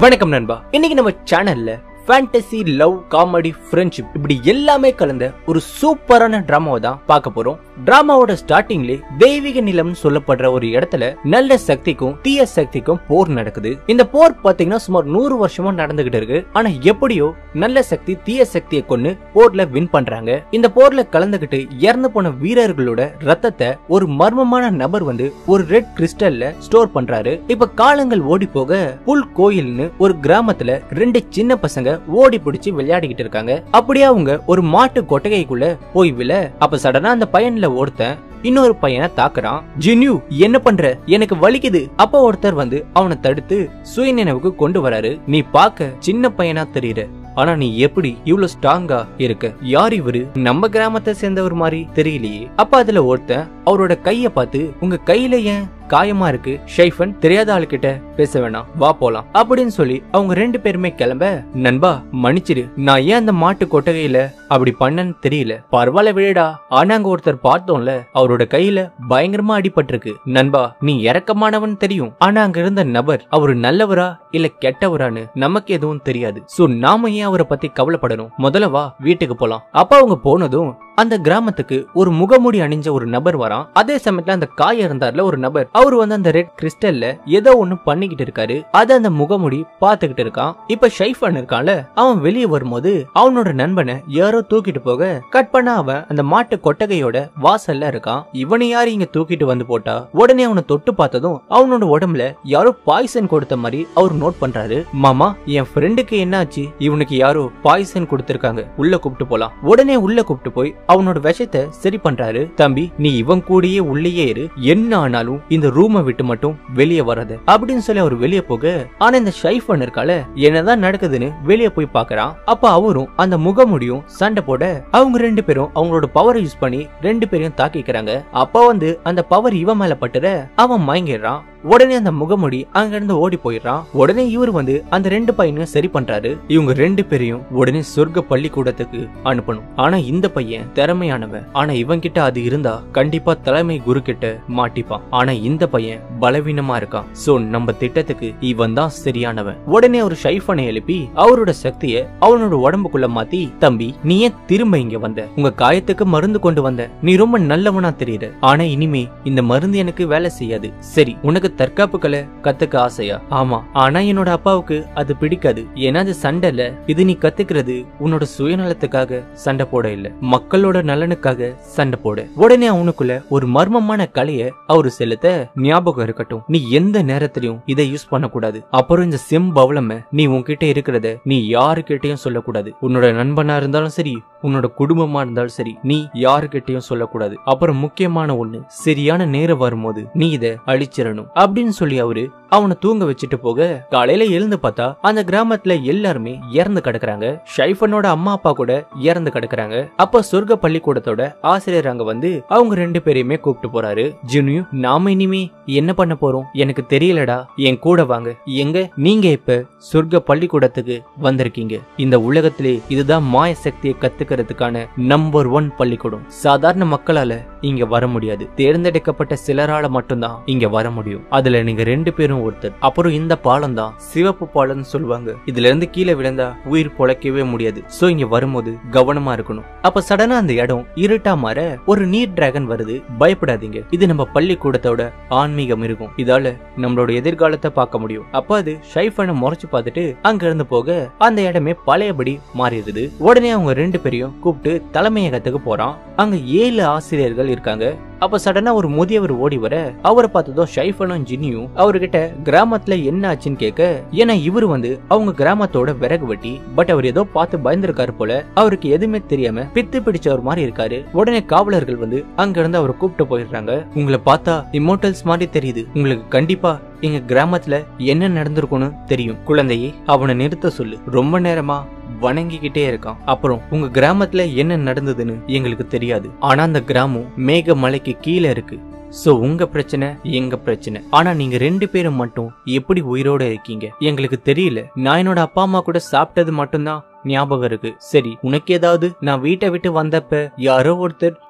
வணக்கம் நண்பா இன்னைக்கு நம்ம சேனல்ல ஃபேண்டசி லவ் காமெடி ஃப்ரெண்ட்ஷிப் இப்படி எல்லாமே கலந்த ஒரு சூப்பரான டிராமாவை தான் பார்க்க போறோம் டிராமாவோட ஸ்டார்டிங்லே தெய்வீக நிலம்னு சொல்லப்படுற ஒரு இடத்துல நல்ல சக்திக்கும் தீய சக்திக்கும் போர் நடக்குது இந்த போர் பாத்தீங்கன்னா சுமார் நூறு வருஷமா நடந்துகிட்டு இருக்கு ஆனா எப்படியோ நல்ல சக்தி தீய சக்தியை கொண்டு போர்ல வின் பண்றாங்க இந்த போர்ல கலந்துகிட்டு இறந்து போன வீரர்களோட ரத்தத்தை ஒரு மர்மமான நபர் வந்து ஒரு ரெட் கிறிஸ்டல்ல ஸ்டோர் பண்றாரு இப்ப காலங்கள் ஓடி போக புல் கோயில்னு ஒரு கிராமத்துல ரெண்டு சின்ன பசங்க ஓடி பிடிச்சு விளையாடிக்கிட்டு இருக்காங்க அப்படியே அவங்க ஒரு மாட்டு கொட்டகைக்குள்ள போய் விழ அப்ப சடனா அந்த பையன்ல ஒருத்தன் இன்னொரு பையனை தாக்குறான் ஜின்யூ என்ன பண்ற எனக்கு வலிக்குது அப்ப ஒருத்தர் வந்து அவனை தடுத்து சுயநினைவுக்கு கொண்டு வராரு நீ பார்க்க சின்ன பையனா தெரியுற ஆனா நீ எப்படி இவ்வளவு ஸ்ட்ராங்கா இருக்க யார் இவரு நம்ம கிராமத்தை சேர்ந்தவர் மாதிரி தெரியலையே அப்ப அதுல ஒருத்தன் அவரோட கைய பார்த்து உங்க கையில ஏன் காயமா இருக்கு ஷைஃபன் தெரியாத ஆளுகிட்ட பேச வேணாம் வா போலாம் அப்படின்னு சொல்லி அவங்க ரெண்டு பேருமே கிளம்ப நண்பா மன்னிச்சிடு நான் ஏன் அந்த மாட்டு கொட்டகையில அப்படி பண்ணன்னு தெரியல பரவாயில்ல விடா ஆனா அங்க ஒருத்தர் பார்த்தோம்ல அவரோட கையில பயங்கரமா அடிபட்டிருக்கு நண்பா நீ இறக்கமானவன் தெரியும் ஆனா அங்க இருந்த நபர் அவரு நல்லவரா இல்ல கெட்டவரான்னு நமக்கு எதுவும் தெரியாது சோ நாம ஏன் அவரை பத்தி கவலைப்படணும் முதல்ல வா வீட்டுக்கு போலாம் அப்ப அவங்க போனதும் அந்த கிராமத்துக்கு ஒரு முகமூடி அணிஞ்ச ஒரு நபர் வரான் அதே சமயத்துல அந்த காய இருந்தார்ல ஒரு நபர் அவர் வந்து அந்த ரெட் கிறிஸ்டல்ல ஏதோ ஒண்ணு பண்ணிக்கிட்டு இருக்காரு அத அந்த முகமூடி பாத்துக்கிட்டு இருக்கான் இப்ப ஷைஃபான் இருக்கான்ல அவன் வெளியே வரும்போது அவனோட நண்பனை யாரோ தூக்கிட்டு போக கட் பண்ண அவன் அந்த மாட்டு கொட்டகையோட வாசல்ல இருக்கான் இவனை யாரு இங்க தூக்கிட்டு வந்து போட்டா உடனே அவனை தொட்டு பார்த்ததும் அவனோட உடம்புல யாரோ பாய்சன் கொடுத்த மாதிரி அவர் நோட் பண்றாரு மாமா என் ஃப்ரெண்டுக்கு என்னாச்சு இவனுக்கு யாரோ பாய்சன் கொடுத்திருக்காங்க உள்ள கூப்பிட்டு போலாம் உடனே உள்ள கூப்பிட்டு போய் அவனோட விஷத்தை சரி பண்றாரு தம்பி நீ இவன் கூடயே உள்ளேயே இரு என்ன ஆனாலும் இந்த ரூமை விட்டு மட்டும் வெளியே வராத அப்படின்னு சொல்லி அவர் வெளியே போக ஆனா இந்த ஷைஃபன் இருக்கால என்னதான் நடக்குதுன்னு வெளியே போய் பாக்குறான் அப்ப அவரும் அந்த முகமுடியும் சண்டை போட அவங்க ரெண்டு பேரும் அவங்களோட பவரை யூஸ் பண்ணி ரெண்டு பேரையும் தாக்கிக்கிறாங்க அப்ப வந்து அந்த பவர் இவன் மேல பட்டுற அவன் மயங்கிடுறான் உடனே அந்த முகமுடி அங்க இருந்து ஓடி போயிடுறான் உடனே இவர் வந்து அந்த ரெண்டு பையனையும் சரி பண்றாரு இவங்க ரெண்டு பேரையும் உடனே சொர்க்க பள்ளிக்கூடத்துக்கு அனுப்பணும் ஆனா இந்த பையன் திறமையானவன் ஆனா இவன் கிட்ட அது இருந்தா கண்டிப்பா தலைமை குரு கிட்ட மாட்டிப்பான் ஆனா இந்த பையன் பலவீனமா இருக்கான் சோ நம்ம திட்டத்துக்கு இவன் தான் சரியானவன் உடனே ஒரு ஷைஃபனை எழுப்பி அவரோட சக்திய அவனோட உடம்புக்குள்ள மாத்தி தம்பி நீ ஏன் திரும்ப இங்க வந்த உங்க காயத்துக்கு மருந்து கொண்டு வந்த நீ ரொம்ப நல்லவனா தெரியுற ஆனா இனிமே இந்த மருந்து எனக்கு வேலை செய்யாது சரி உனக்கு தற்காப்பு கலை கத்துக்க ஆசையா ஆமா ஆனா என்னோட அப்பாவுக்கு அது பிடிக்காது ஏன்னா அது சண்டைல இது நீ கத்துக்கிறது உன்னோட சுயநலத்துக்காக சண்டை போட இல்ல மக்களோட நலனுக்காக சண்டை போட உடனே அவனுக்குள்ள ஒரு மர்மமான கலைய அவரு செலுத்த ஞாபகம் இருக்கட்டும் நீ எந்த நேரத்திலையும் இதை யூஸ் பண்ணக்கூடாது அப்புறம் இந்த செம்பவளம நீ உன்கிட்ட இருக்கிறத நீ யாருக்கிட்டையும் சொல்லக்கூடாது உன்னோட நண்பனா இருந்தாலும் சரி உன்னோட குடும்பமா இருந்தாலும் சரி நீ யாருக்கிட்டையும் சொல்லக்கூடாது அப்புறம் முக்கியமான ஒண்ணு சரியான நேரம் வரும்போது நீ இத அழிச்சிடணும் அப்படின்னு சொல்லி அவரு அவனை தூங்க வச்சுட்டு போக காலையில எழுந்து பார்த்தா அந்த கிராமத்துல எல்லாருமே இறந்து கிடக்குறாங்க ஷைஃபனோட அம்மா அப்பா கூட இறந்து கிடக்குறாங்க அப்ப சொர்க்க பள்ளிக்கூடத்தோட ஆசிரியர் அங்க வந்து அவங்க ரெண்டு பேரையுமே கூப்பிட்டு போறாரு ஜுனியு நாம இனிமே என்ன பண்ண போறோம் எனக்கு தெரியலடா என் கூட வாங்க எங்க நீங்க இப்ப சொர்க்க பள்ளிக்கூடத்துக்கு வந்திருக்கீங்க இந்த உலகத்திலே இதுதான் மாய சக்தியை கத்துக்கிறதுக்கான நம்பர் ஒன் பள்ளிக்கூடம் சாதாரண மக்களால இங்க வர முடியாது தேர்ந்தெடுக்கப்பட்ட சிலரால மட்டும்தான் இங்க வர முடியும் அதுல நீங்க ரெண்டு பேரும் ஒருத்தர் அப்புறம் இந்த பாலம் தான் சிவப்பு பாலம்னு சொல்லுவாங்க இதுல இருந்து கீழே விழுந்தா உயிர் பொழைக்கவே முடியாது சோ இங்க வரும்போது கவனமா இருக்கணும் அப்ப சடனா அந்த இடம் இருட்டா மாற ஒரு நீர் டிராகன் வருது பயப்படாதீங்க இது நம்ம பள்ளிக்கூடத்தோட ஆன்மீகம் இருக்கும் இதால நம்மளோட எதிர்காலத்தை பார்க்க முடியும் அப்ப அது ஷைஃபனை முறைச்சு பார்த்துட்டு அங்க இருந்து போக அந்த இடமே பழையபடி மாறிடுது உடனே அவங்க ரெண்டு பேரையும் கூப்பிட்டு தலைமையகத்துக்கு போறான் அங்க ஏழு ஆசிரியர்கள் இருக்காங்க அப்ப சடனா ஒரு முதியவர் ஓடி வர அவரை பார்த்ததும் ஷைஃபனும் ஜின்னியும் அவர்கிட்ட கிராமத்துல என்ன ஆச்சுன்னு கேட்க ஏன்னா இவர் வந்து அவங்க கிராமத்தோட விறகு வெட்டி பட் அவர் ஏதோ பார்த்து பயந்துருக்காரு போல அவருக்கு எதுவுமே தெரியாம பித்து பிடிச்சவர் மாதிரி இருக்காரு உடனே காவலர்கள் வந்து அங்க இருந்து அவரை கூப்பிட்டு போயிடுறாங்க உங்களை பார்த்தா இம்மோட்டல்ஸ் மாதிரி தெரியுது உங்களுக்கு கண்டிப்பா எங்க கிராமத்துல என்ன நடந்திருக்கும்னு தெரியும் குழந்தையே அவனை நிறுத்த சொல்லு ரொம்ப நேரமா வணங்கிக்கிட்டே இருக்கான் அப்புறம் உங்க கிராமத்துல என்ன நடந்ததுன்னு எங்களுக்கு தெரியாது ஆனா அந்த கிராமம் மேக மலைக்கு கீழே இருக்கு சோ உங்க பிரச்சனை எங்க பிரச்சனை ஆனா நீங்க ரெண்டு பேரும் மட்டும் எப்படி உயிரோட இருக்கீங்க எங்களுக்கு தெரியல நான் என்னோட அப்பா அம்மா கூட சாப்பிட்டது மட்டும்தான் ஞாபகம் இருக்கு சரி உனக்கு ஏதாவது நான் வீட்டை விட்டு வந்தப்ப யாரோ ஒருத்தர்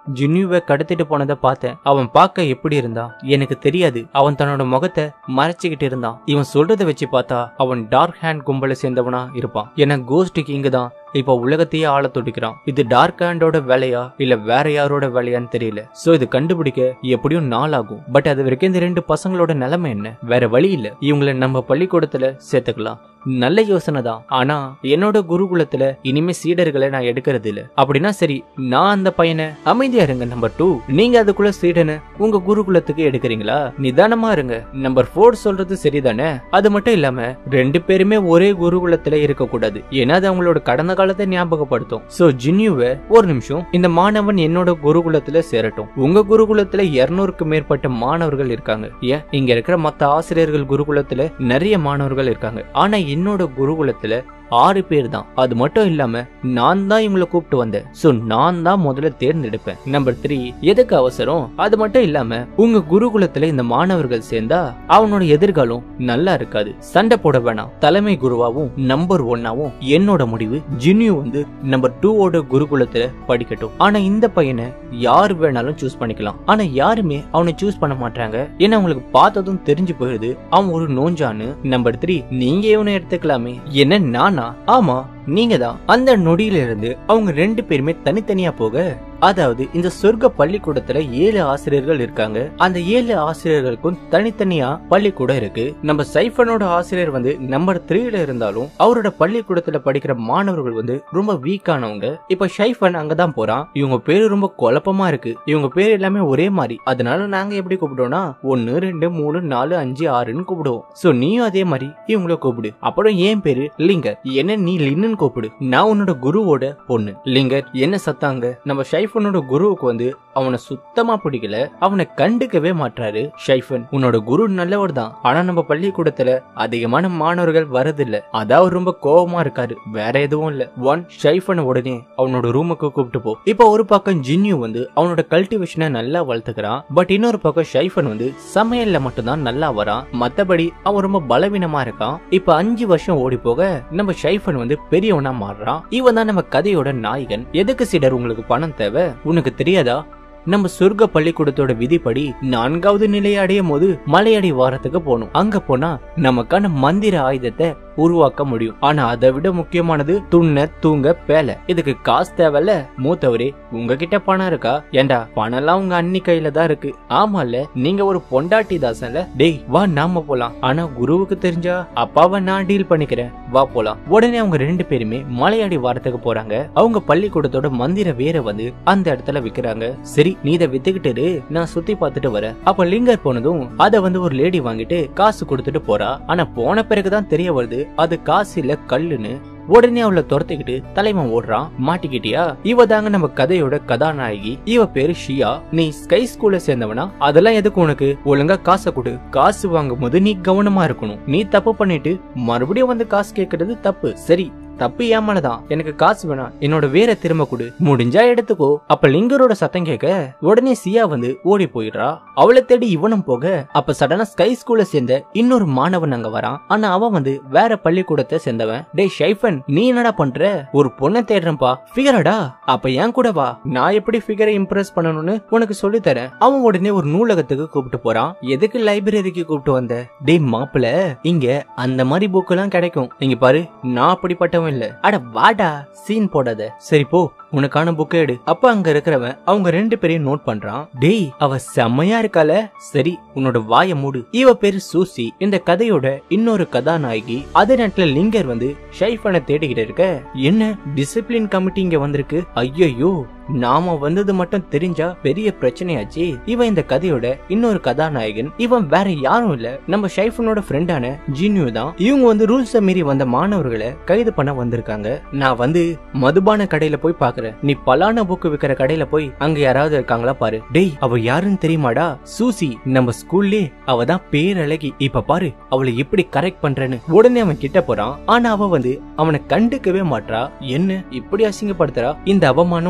ஜின்னுவை கடத்திட்டு போனதை பார்த்தேன் அவன் பார்க்க எப்படி இருந்தான் எனக்கு தெரியாது அவன் தன்னோட முகத்தை மறைச்சுக்கிட்டு இருந்தான் இவன் சொல்றதை வச்சு பார்த்தா அவன் டார்க் ஹேண்ட் கும்பலை சேர்ந்தவனா இருப்பான் ஏன்னா கோஸ்ட் கிங் தான் இப்ப உலகத்தையே ஆள துடிக்கிறான் இது டார்க் ஹேண்டோட வேலையா இல்ல வேற யாரோட வேலையான்னு தெரியல சோ இது கண்டுபிடிக்க எப்படியும் நாள் ஆகும் பட் அது வரைக்கும் இந்த ரெண்டு பசங்களோட நிலைமை என்ன வேற வழி இல்ல இவங்களை நம்ம பள்ளிக்கூடத்துல சேர்த்துக்கலாம் நல்ல யோசனை தான் ஆனா என்னோட குருகுலத்துல இனிமே சீடர்களை நான் எடுக்கிறது இல்ல அப்படின்னா சரி நான் அந்த பையனை அமைதியா இருங்க நம்பர் டூ நீங்க அதுக்குள்ள சீடனை உங்க குருகுலத்துக்கு எடுக்கிறீங்களா நிதானமா இருங்க நம்பர் ஃபோர் சொல்றது சரிதானே அது மட்டும் இல்லாம ரெண்டு பேருமே ஒரே குருகுலத்துல இருக்க கூடாது ஏன்னா அது அவங்களோட கடந்த காலத்தை ஞாபகப்படுத்தும் சோ ஜின்யூவை ஒரு நிமிஷம் இந்த மாணவன் என்னோட குருகுலத்துல சேரட்டும் உங்க குருகுலத்துல இருநூறுக்கு மேற்பட்ட மாணவர்கள் இருக்காங்க ஏன் இங்க இருக்கிற மத்த ஆசிரியர்கள் குருகுலத்துல நிறைய மாணவர்கள் இருக்காங்க ஆனா என்னோட குருகுலத்துல ஆறு பேர் தான் அது மட்டும் இல்லாம நான் தான் இவங்களை கூப்பிட்டு வந்தேன் சோ நான் தான் முதல்ல தேர்ந்தெடுப்பேன் நம்பர் த்ரீ எதுக்கு அவசரம் அது மட்டும் இல்லாம உங்க குருகுலத்துல இந்த மாணவர்கள் சேர்ந்தா அவனோட எதிர்காலம் நல்லா இருக்காது சண்டை போட வேணாம் தலைமை குருவாவும் நம்பர் ஒன்னாவும் என்னோட முடிவு ஜின்யூ வந்து நம்பர் டூவோட குருகுலத்துல படிக்கட்டும் ஆனா இந்த பையனை யார் வேணாலும் சூஸ் பண்ணிக்கலாம் ஆனா யாருமே அவனை சூஸ் பண்ண மாட்டாங்க ஏன்னா அவங்களுக்கு பார்த்ததும் தெரிஞ்சு போயிடுது அவன் ஒரு நோஞ்சான்னு நம்பர் த்ரீ நீங்க இவனை எடுத்துக்கலாமே என்ன நானா ஆமா நீங்க தான் அந்த நொடியில இருந்து அவங்க ரெண்டு பேருமே தனித்தனியா போக அதாவது இந்த சொர்க்க பள்ளிக்கூடத்துல ஏழு ஆசிரியர்கள் இருக்காங்க அந்த ஏழு ஆசிரியர்களுக்கும் தனித்தனியா பள்ளிக்கூடம் இருக்கு நம்ம சைஃபனோட ஆசிரியர் வந்து நம்பர் த்ரீல இருந்தாலும் அவரோட பள்ளிக்கூடத்துல படிக்கிற மாணவர்கள் வந்து ரொம்ப வீக்கானவங்க இப்ப ஷைஃபன் அங்கதான் போறான் இவங்க பேரு ரொம்ப குழப்பமா இருக்கு இவங்க பேர் எல்லாமே ஒரே மாதிரி அதனால நாங்க எப்படி கூப்பிடுவோம்னா ஒன்னு ரெண்டு மூணு நாலு அஞ்சு ஆறுன்னு கூப்பிடுவோம் சோ நீயும் அதே மாதிரி இவங்கள கூப்பிடு அப்புறம் ஏன் பேரு லிங்கர் என்ன நீ லின்னு கூப்பிடு நான் உன்னோட குருவோட பொண்ணு லிங்கர் என்ன சத்தாங்க நம்ம ஷைஃபனோட குருவுக்கு வந்து அவனை சுத்தமா பிடிக்கல அவனை கண்டுக்கவே மாட்டாரு ஷைஃபன் உன்னோட குரு நல்லவர் தான் ஆனா நம்ம பள்ளிக்கூடத்துல அதிகமான மாணவர்கள் வரதில்ல அதான் அவர் ரொம்ப கோவமா இருக்காரு வேற எதுவும் இல்ல ஒன் ஷைஃபனை உடனே அவனோட ரூமுக்கு கூப்பிட்டு போ இப்ப ஒரு பக்கம் ஜின்யூ வந்து அவனோட கல்டிவேஷனை நல்லா வளர்த்துக்கிறான் பட் இன்னொரு பக்கம் ஷைஃபன் வந்து சமையல்ல மட்டும்தான் நல்லா வரான் மத்தபடி அவன் ரொம்ப பலவீனமா இருக்கான் இப்ப அஞ்சு வருஷம் ஓடி போக நம்ம ஷைஃபன் வந்து பெரியவனா மாறுறான் இவன் தான் நம்ம கதையோட நாயகன் எதுக்கு சீடர் உங்களுக்கு பணம் தேவை உனக்கு தெரியாதா நம்ம சொர்க்க பள்ளிக்கூடத்தோட விதிப்படி நான்காவது நிலையை அடையும் போது மலையடி வாரத்துக்கு போகணும் அங்க போனா நமக்கான மந்திர ஆயுதத்தை உருவாக்க முடியும் ஆனா அதை விட முக்கியமானது துண்ண தூங்க பேலை இதுக்கு காசு தேவையில்ல மூத்தவரே உங்ககிட்ட பணம் இருக்கா ஏண்டா பணம் எல்லாம் உங்க அண்ணி கையில தான் இருக்கு ஆமால நீங்க ஒரு பொண்டாட்டி தாசன்ல டேய் வா நாம போலாம் ஆனா குருவுக்கு தெரிஞ்சா அப்பாவை நான் டீல் பண்ணிக்கிறேன் வா போலாம் உடனே அவங்க ரெண்டு பேருமே மலையாடி வாரத்துக்கு போறாங்க அவங்க பள்ளிக்கூடத்தோட மந்திர வேற வந்து அந்த இடத்துல விக்கிறாங்க சரி நீ இதை வித்துக்கிட்டு இரு, நான் சுத்தி பார்த்துட்டு வரேன் அப்ப லிங்கர் போனதும் அத வந்து ஒரு லேடி வாங்கிட்டு காசு கொடுத்துட்டு போறா ஆனா போன பிறகுதான் தெரிய வருது அது காசு இல்ல கல்லுன்னு உடனே அவளை துரத்திக்கிட்டு தலைவன் ஓடுறான் மாட்டிக்கிட்டியா இவ தாங்க நம்ம கதையோட கதாநாயகி இவ பேரு ஷியா நீ ஸ்கை ஸ்கூல்ல சேர்ந்தவனா அதெல்லாம் எதுக்கு உனக்கு ஒழுங்கா காசை கொடு காசு வாங்கும் போது நீ கவனமா இருக்கணும் நீ தப்பு பண்ணிட்டு மறுபடியும் வந்து காசு கேக்குறது தப்பு சரி தப்பு ஏமாலதான் எனக்கு காசு வேணாம் என்னோட வேற திரும்ப கொடு முடிஞ்சா எடுத்துக்கோ அப்ப லிங்கரோட சத்தம் கேட்க உடனே சியா வந்து ஓடி போயிடுறா அவளை தேடி இவனும் போக அப்ப சடனா ஸ்கை ஸ்கூல்ல சேர்ந்த இன்னொரு மாணவன் அங்க வரான் ஆனா அவன் வந்து வேற பள்ளிக்கூடத்தை சேர்ந்தவன் டேய் ஷைஃபன் நீ என்னடா பண்ற ஒரு பொண்ணை தேடுறேன்பா ஃபிகரடா அப்ப ஏன் கூட வா நான் எப்படி ஃபிகரை இம்ப்ரெஸ் பண்ணணும்னு உனக்கு சொல்லி தரேன் அவன் உடனே ஒரு நூலகத்துக்கு கூப்பிட்டு போறான் எதுக்கு லைப்ரரிக்கு கூப்பிட்டு வந்த டேய் மாப்பிள இங்க அந்த மாதிரி புக் எல்லாம் கிடைக்கும் இங்க பாரு நான் அப்படிப்பட்டவன் இல்ல அட வாடா சீன் போடாத சரி போ உனக்கான புக் எடு அப்ப அங்க இருக்கிறவன் அவங்க ரெண்டு பேரையும் நோட் பண்றான் டேய் அவ செம்மையா இருக்கால சரி உன்னோட வாய மூடு இவ பேரு சூசி இந்த கதையோட இன்னொரு கதாநாயகி அதே நேரத்துல லிங்கர் வந்து ஷைஃபனை தேடிக்கிட்டு இருக்க என்ன டிசிப்ளின் கமிட்டி இங்க வந்திருக்கு ஐயோ நாம வந்தது மட்டும் தெரிஞ்சா பெரிய பிரச்சனையாச்சு இவன் இந்த கதையோட இன்னொரு கதாநாயகன் இவன் வேற யாரும் இல்ல நம்ம ஷைஃபனோட ஃப்ரெண்டான ஜீனியோ தான் இவங்க வந்து ரூல்ஸ மீறி வந்த மாணவர்களை கைது பண்ண வந்திருக்காங்க நான் வந்து மதுபான கடையில போய் பாக்குறேன் நீ பலான புக்கு விக்கிற கடையில போய் அங்க யாராவது இருக்காங்களா பாரு டேய் அவ யாருன்னு தெரியுமாடா சூசி நம்ம ஸ்கூல்லே அவ தான் பேரழகி இப்ப பாரு அவளை எப்படி கரெக்ட் பண்றேன்னு உடனே அவன் கிட்ட போறான் ஆனா அவ வந்து அவனை கண்டுக்கவே மாட்றா என்ன இப்படி அசிங்கப்படுத்துறா இந்த அவமானம் உனக்கு தேவை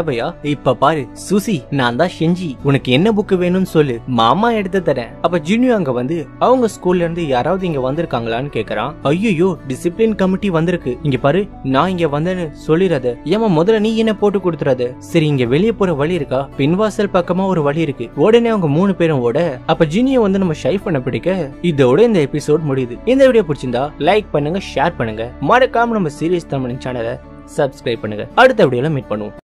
தளபையா இப்ப பாரு சுசி நான் தான் செஞ்சி உனக்கு என்ன புக் வேணும்னு சொல்லு மாமா எடுத்து தரேன் அப்ப ஜினியோ அங்க வந்து அவங்க ஸ்கூல்ல இருந்து யாராவது இங்க வந்திருக்காங்களான்னு கேக்குறான் ஐயோ டிசிப்ளின் கமிட்டி வந்திருக்கு இங்க பாரு நான் இங்க வந்தேன்னு சொல்லிடாத ஏமா முதல்ல நீ என்ன போட்டு கொடுத்துறாத சரி இங்க வெளியே போற வழி இருக்கா பின்வாசல் பக்கமா ஒரு வழி இருக்கு உடனே அவங்க மூணு பேரும் ஓட அப்ப ஜினியோ வந்து நம்ம ஷைஃப் பண்ண பிடிக்க இதோட இந்த எபிசோட் முடியுது இந்த வீடியோ பிடிச்சிருந்தா லைக் பண்ணுங்க ஷேர் பண்ணுங்க மறக்காம நம்ம சீரியஸ் தமிழ் சேனலை சப்ஸ்கிரைப் பண்ணுங்க அடுத்த வீடியோல மீட் பண்ணுவோம்